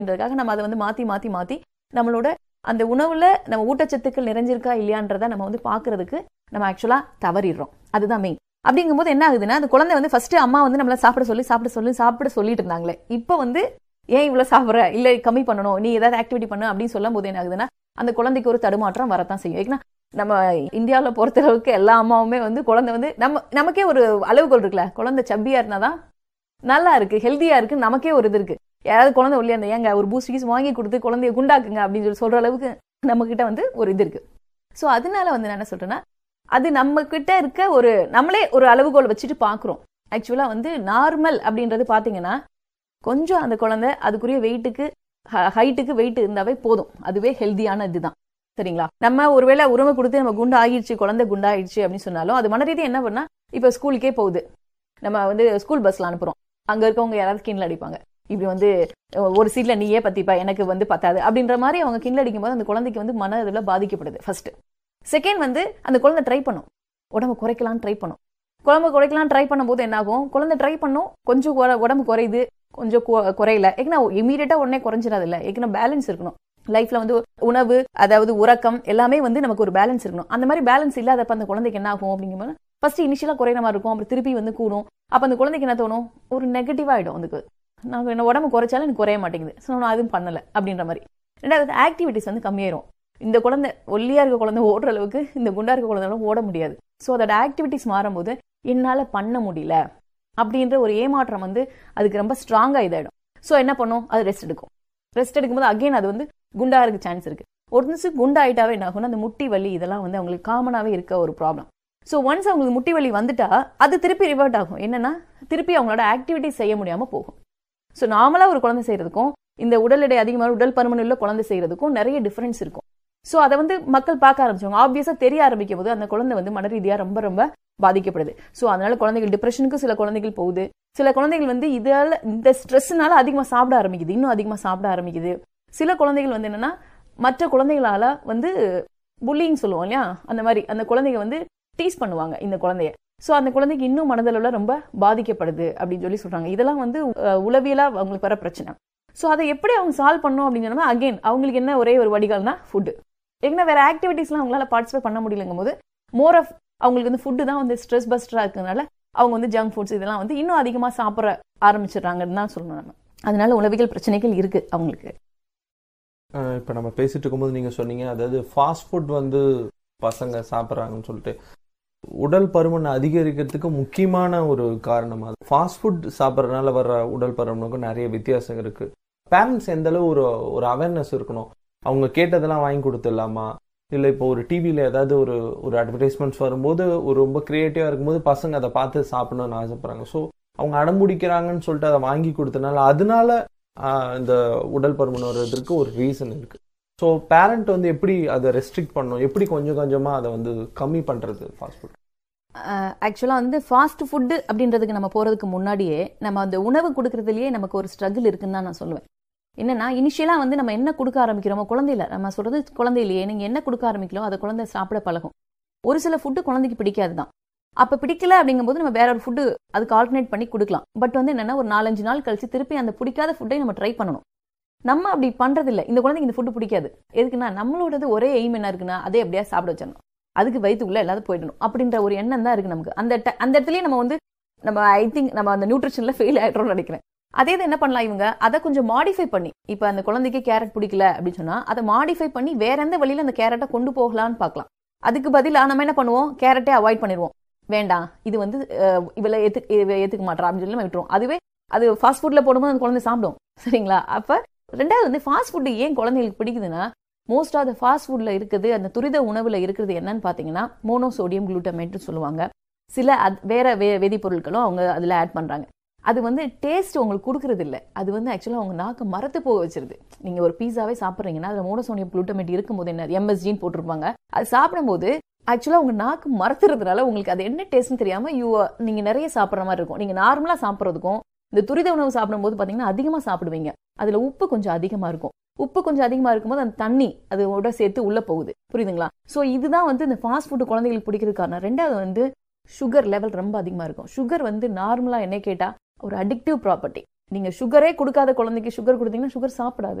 அப்படின்றதுக்காக நம்ம அதை வந்து மாத்தி மாத்தி மாத்தி நம்மளோட அந்த உணவுல நம்ம ஊட்டச்சத்துக்கள் நிறைஞ்சிருக்கா இல்லையான்றத நம்ம வந்து பாக்குறதுக்கு நம்ம ஆக்சுவலா தவறிடுறோம் அதுதான் மெயின் அப்படிங்கும்போது என்ன ஆகுதுன்னா அந்த குழந்தை வந்து ஃபர்ஸ்ட் அம்மா வந்து நம்மள சாப்பிட சொல்லி சாப்பிட சொல்லி சாப்பிட சொல்லிட்டு இருந்தாங்களே இப்போ வந்து ஏன் இவ்வளவு சாப்பிடுற இல்ல கம்மி பண்ணணும் நீ ஏதாவது ஆக்டிவிட்டி பண்ணு அப்படின்னு சொல்லும் போது என்ன ஆகுதுன்னா அந்த குழந்தைக்கு ஒரு தடுமாற்றம் வரத்தான் செய்யும் ஏன்னா நம்ம இந்தியாவில் பொறுத்தளவுக்கு எல்லா அம்மாவுமே வந்து குழந்தை வந்து நம்ம நமக்கே ஒரு அளவுகோல் இருக்குல்ல குழந்தை சப்பியா இருந்தாதான் நல்லா இருக்கு ஹெல்த்தியா இருக்கு நமக்கே ஒரு இது இருக்கு யாராவது குழந்தை ஒல்லியா இருந்தா ஏங்க ஒரு பூஸ்ட் கீஸ் வாங்கி கொடுத்து குழந்தைய குண்டாக்குங்க அப்படின்னு சொல்லி சொல்ற அளவுக்கு நம்ம கிட்ட வந்து ஒரு இது இருக்கு ஸோ அதனால வந்து நான் என்ன சொல்றேன்னா அது நம்ம கிட்ட இருக்க ஒரு நம்மளே ஒரு அளவுகோல் வச்சுட்டு பாக்குறோம் ஆக்சுவலா வந்து நார்மல் அப்படின்றது பாத்தீங்கன்னா கொஞ்சம் அந்த குழந்தை அதுக்குரிய வெயிட்டுக்கு ஹைட்டுக்கு வெயிட் இருந்தாவே போதும் அதுவே ஹெல்தியான இதுதான் சரிங்களா நம்ம ஒருவேளை உரிமை கொடுத்து நம்ம குண்டு ஆகிடுச்சு குழந்தை குண்டாயிடுச்சு அப்படின்னு சொன்னாலும் அது மன ரீதியா என்ன பண்ணா இப்ப ஸ்கூலுக்கே போகுது நம்ம வந்து ஸ்கூல் பஸ்ல அனுப்புறோம் அங்க இருக்கவங்க யாராவது கிண்டல் அடிப்பாங்க இப்படி வந்து அஹ், ஒரு சீட்ல நீயே பத்திப்பா எனக்கு வந்து பத்தாது அப்படின்ற மாதிரி அவங்க கிண்டல் அடிக்கும் போது அந்த குழந்தைக்கு வந்து மன இதுல பாதிக்கப்படுது ஃபர்ஸ்ட் செகண்ட் வந்து அந்த குழந்தை ட்ரை பண்ணும் உடம்பு குறைக்கலாம்னு ட்ரை பண்ணும் குழம்பு குறைக்கலாம் ட்ரை பண்ணும்போது என்ன ஆகும் குழந்தை ட்ரை பண்ணும் கொஞ்சம் குற- உடம்பு குறையுது கொஞ்சம் கு- குறையல ஏன்னா இமீடியட்டா உடனே குறைஞ்சிடாது இல்ல ஏன்னா பேலன்ஸ் இருக்கணும் லைஃப்ல வந்து உணவு அதாவது உறக்கம் எல்லாமே வந்து நமக்கு ஒரு பேலன்ஸ் இருக்கணும் அந்த மாதிரி பேலன்ஸ் இல்லாதப்ப அந்த குழந்தைக்கு என்ன ஆகும் அப்படிங்கும்போது ஃபர்ஸ்ட் இனிஷியலா குறையிற மாதிரி இருக்கும் அப்புறம் திருப்பி வந்து கூடும் அப்ப அந்த குழந்தைக்கு என்ன தோணும் ஒரு நெகட்டிவ் ஆயிடும் அதுக்கு நான் என்ன உடம்பு குறைச்சாலும் எனக்கு குறைய மாட்டேங்குது ஸோ நான் அதுவும் பண்ணல அப்படின்ற மாதிரி ரெண்டாவது ஆக்டிவிட்டிஸ் வந்து கம்மியாயிரும் இந்த குழந்தை ஒல்லியா இருக்க குழந்தை ஓடுற அளவுக்கு இந்த குண்டா இருக்க குழந்தைனால ஓட முடியாது ஸோ அதோட ஆக்டிவிட்டிஸ் மாறும்போது என்னால பண்ண முடியல அப்படின்ற ஒரு ஏமாற்றம் வந்து அதுக்கு ரொம்ப ஸ்ட்ராங்கா இதாயிடும் ஸோ என்ன பண்ணும் அது ரெஸ்ட் எடுக்கும் ரெஸ்ட் எடுக்கும்போது அகைன் அது வந்து குண்டா இருக்க சான்ஸ் இருக்கு ஒரு நிமிஷம் குண்டாயிட்டாவே என்ன ஆகும்னா அந்த முட்டி வலி இதெல்லாம் வந்து அவங்களுக்கு காமனாவே இருக்க ஒரு ப்ராப்ளம் ஸோ ஒன்ஸ் அவங்களுக்கு முட்டி வலி வந்துட்டா அது திருப்பி ரிவர்ட் ஆகும் என்னன்னா திருப்பி அவங்களோட ஆக்டிவிட்டி செய்ய முடியாம போகும் ஸோ நார்மலா ஒரு குழந்தை செய்யறதுக்கும் இந்த உடல் எடை அதிகமான உடல் பருமன் உள்ள குழந்தை செய்யறதுக்கும் நிறைய டிஃபரன்ஸ் இருக்கும் ஸோ அதை வந்து மக்கள் பார்க்க ஆரம்பிச்சவங்க ஆப்வியஸா தெரிய ஆரம்பிக்கும் போது அந்த குழந்தை வந்து மன ரீதியா ரொம்ப ரொம்ப பாதிக்கப்படுது ஸோ அதனால குழந்தைகள் டிப்ரெஷனுக்கு சில குழந்தைகள் போகுது சில குழந்தைகள் வந்து இதால இந்த ஸ்ட்ரெஸ்னால அதிகமா சாப்பிட ஆரம்பிக்குது இன்னும் அதிகமா சாப்பிட ஆரம்பிக்குது சில குழந்தைகள் வந்து என்னன்னா மற்ற குழந்தைகளால வந்து புல்லிங் சொல்லுவோம் இல்லையா அந்த மாதிரி அந்த குழந்தைங்க வந்து டீஸ் பண்ணுவாங்க இந்த குழந்தைய ஸோ அந்த குழந்தைக்கு இன்னும் மனதளவுல ரொம்ப பாதிக்கப்படுது அப்படின்னு சொல்லி சொல்றாங்க இதெல்லாம் வந்து அஹ், உளவியலா அவங்களுக்கு வர பிரச்சனை ஸோ அதை எப்படி அவங்க சால்வ் பண்ணும் அப்படின்னு சொன்னா அகைன் அவங்களுக்கு என்ன ஒரே ஒரு வடிகால்னா ஃபுட்டு ஏன்னா வேற ஆக்டிவிட்டீஸ்லாம் அவங்களால பார்ட்டிசிபேட் பண்ண முடியலங்கும் போது மோர் ஆஃப் அவங்களுக்கு வந்து ஃபுட்டு தான் வந்து ஸ்ட்ரெஸ் பஸ்டரா இருக்கிறதுனால அவங்க வந்து ஜங்க் ஃபுட்ஸ் இதெல்லாம் வந்து இன்னும் அதிகமா சாப்பிட ஆரம்பிச்சிடுறாங்கன்னு தான் சொல்லணும் நம்ம அதனால உளவியல் பிரச்சனைகள் இருக்கு அவங்களுக்கு அஹ் இப்ப நம்ம பேசிட்டு இருக்கும்போது நீங்க சொன்னீங்க அதாவது ஃபாஸ்ட் ஃபுட் வந்து பசங்க சாப்பிட்றாங்கன்னு சொல்லிட்டு உடல் பருமன் அதிகரிக்கிறதுக்கு முக்கியமான ஒரு காரணம் அது ஃபாஸ்ட் ஃபுட் சாப்பிட்றதுனால வர்ற உடல் பருமனுக்கும் நிறைய வித்தியாசம் இருக்கு பேரண்ட்ஸ் எந்த அளவு ஒரு ஒரு அவேர்னஸ் இருக்கணும் அவங்க கேட்டதெல்லாம் வாங்கி கொடுத்துடலாமா இல்லை இப்போ ஒரு டிவியில் ஏதாவது ஒரு ஒரு அட்வர்டைஸ்மெண்ட்ஸ் வரும்போது ஒரு ரொம்ப க்ரியேட்டிவாக இருக்கும்போது பசங்க அதை பார்த்து சாப்பிடணும்னு ஆசைப்படுறாங்க ஸோ அவங்க அடம்பிடிக்கிறாங்கன்னு சொல்லிட்டு அதை வாங்கி கொடுத்தனால அதனால ஆஹ், இந்த உடல் பருமன் வர்றதுக்கு ஒரு ரீசன் இருக்கு ஸோ பேரண்ட் வந்து எப்படி அதை ரெஸ்ட்ரிக்ட் பண்ணணும் எப்படி கொஞ்சம் கொஞ்சமாக அதை வந்து கம்மி பண்ணுறது ஃபாஸ்ட் ஃபுட் ஆக்சுவலா வந்து ஃபாஸ்ட் ஃபுட்டு அப்படின்றதுக்கு நம்ம போறதுக்கு முன்னாடியே நம்ம அந்த உணவு கொடுக்கறதுலயே நமக்கு ஒரு ஸ்ட்ரகிள் இருக்குன்னு தான் நான் சொல்லுவேன் என்னன்னா இனிஷியலா வந்து நம்ம என்ன கொடுக்க ஆரம்பிக்கிறோமோ குழந்தையில நம்ம சொல்றது குழந்தையிலேயே நீங்க என்ன கொடுக்க ஆரம்பிக்கிறோம் அதை குழந்தை சாப்பிட பழகும் ஒரு சில ஃபுட்டு குழந்தைக்கு பிடிக்காது தான் அப்ப பிடிக்கல அப்படிங்கும்போது நம்ம வேற ஒரு ஃபுட்டு அதுக்கு ஆல்டர்னேட் பண்ணி கொடுக்கலாம் பட் வந்து என்னன்னா ஒரு நாலஞ்சு நாள் கழிச்சு திருப்பி அந்த பிடிக்காத ஃபுட்டை நம்ம ட்ரை பண்ணணும் நம்ம அப்படி பண்றது இல்ல இந்த குழந்தைக்கு இந்த ஃபுட்டு பிடிக்காது எதுக்குன்னா நம்மளோடது ஒரே எய்ம் என்ன இருக்குன்னா அதே அப்படியே சாப்பிட வச்சிடணும் அதுக்கு வயிற்றுக்குள்ள எல்லாரும் போயிடணும் அப்படின்ற ஒரு எண்ணம் தான் இருக்கு நமக்கு அந்த ti- அந்த இடத்துலயே நம்ம வந்து நம்ம ஐ திங்க் நம்ம அந்த நியூட்ரிஷன்ல ஃபெயில் ஆயிடுறோம்னு நினைக்கிறேன் அதே இது என்ன பண்ணலாம் இவங்க அதை கொஞ்சம் மாடிஃபை பண்ணி இப்ப அந்த குழந்தைக்கு கேரட் பிடிக்கல அப்படின்னு சொன்னா அதை மாடிஃபை பண்ணி வேற எந்த வழியில அந்த கேரட்டை கொண்டு போகலாம்னு பார்க்கலாம் அதுக்கு பதிலா நம்ம என்ன பண்ணுவோம் கேரட்டே அவாய்ட் பண்ணிடுவோம் வேண்டாம் இது வந்து அஹ், இவள ஏத்து இவ ஏத்துக்க மாட்டா அப்படின்னு சொல்லி நம்ம விட்டுருவோம் அதுவே அது ஃபாஸ்ட் ஃபுட்ல போடும்போது அந்த குழந்தை சாப்பிடும் சரிங்களா அப்ப ரெண்டாவது வந்து ஃபாஸ்ட் ஃபுட் ஏன் குழந்தைகளுக்கு பிடிக்குதுன்னா மோஸ்ட் ஆஃப் த ஃபாஸ்ட் ஃபுட்ல இருக்குது அந்த துரித உணவுல இருக்கிறது என்னன்னு பாத்தீங்கன்னா மோனோசோடியம் குளூட்டமேட்னு சொல்லுவாங்க சில அத்- வேற வே வேதிப்பொருட்களும் அவங்க அதுல ஆட் பண்றாங்க அது வந்து டேஸ்ட் உங்களுக்கு கொடுக்கறது இல்ல அது வந்து ஆக்சுவலா உங்க நாக்கு மரத்து போக வச்சிருது நீங்க ஒரு பீஸாவே சாப்பிடுறீங்கன்னா அதுல மோனோசோடியம் குளூட்டமேட் இருக்கும்போது என்ன எம்எஸ்ஜின்னு போட்டிருப்பாங்க அது சாப்பிடும்போது ஆக்சுவலா உங்க நாக்கு மரத்துறதுனால உங்களுக்கு அது என்ன டேஸ்ட்னு தெரியாம யூ நீங்க நிறைய சாப்பிடுற மாதிரி இருக்கும் நீங்க நார்மலா சாப்பிடுறதுக்கும் இந்த துரித உணவு சாப்பிடும்போது பாத்தீங்கன்னா அதிகமா சாப்பிடுவீங்க அதுல உப்பு கொஞ்சம் அதிகமா இருக்கும் உப்பு கொஞ்சம் அதிகமா இருக்கும்போது அந்த தண்ணி அதோட சேர்த்து உள்ள போகுது புரியுதுங்களா சோ இதுதான் வந்து இந்த ஃபாஸ்ட் ஃபுட் குழந்தைகளுக்கு பிடிக்கிறது காரணம் ரெண்டாவது வந்து சுகர் லெவல் ரொம்ப அதிகமா இருக்கும் சுகர் வந்து நார்மலா என்ன கேட்டா ஒரு அடிக்டிவ் ப்ராப்பர்ட்டி நீங்க சுகரே கொடுக்காத குழந்தைக்கு சுகர் கொடுத்தீங்கன்னா சுகர் சாப்பிடாது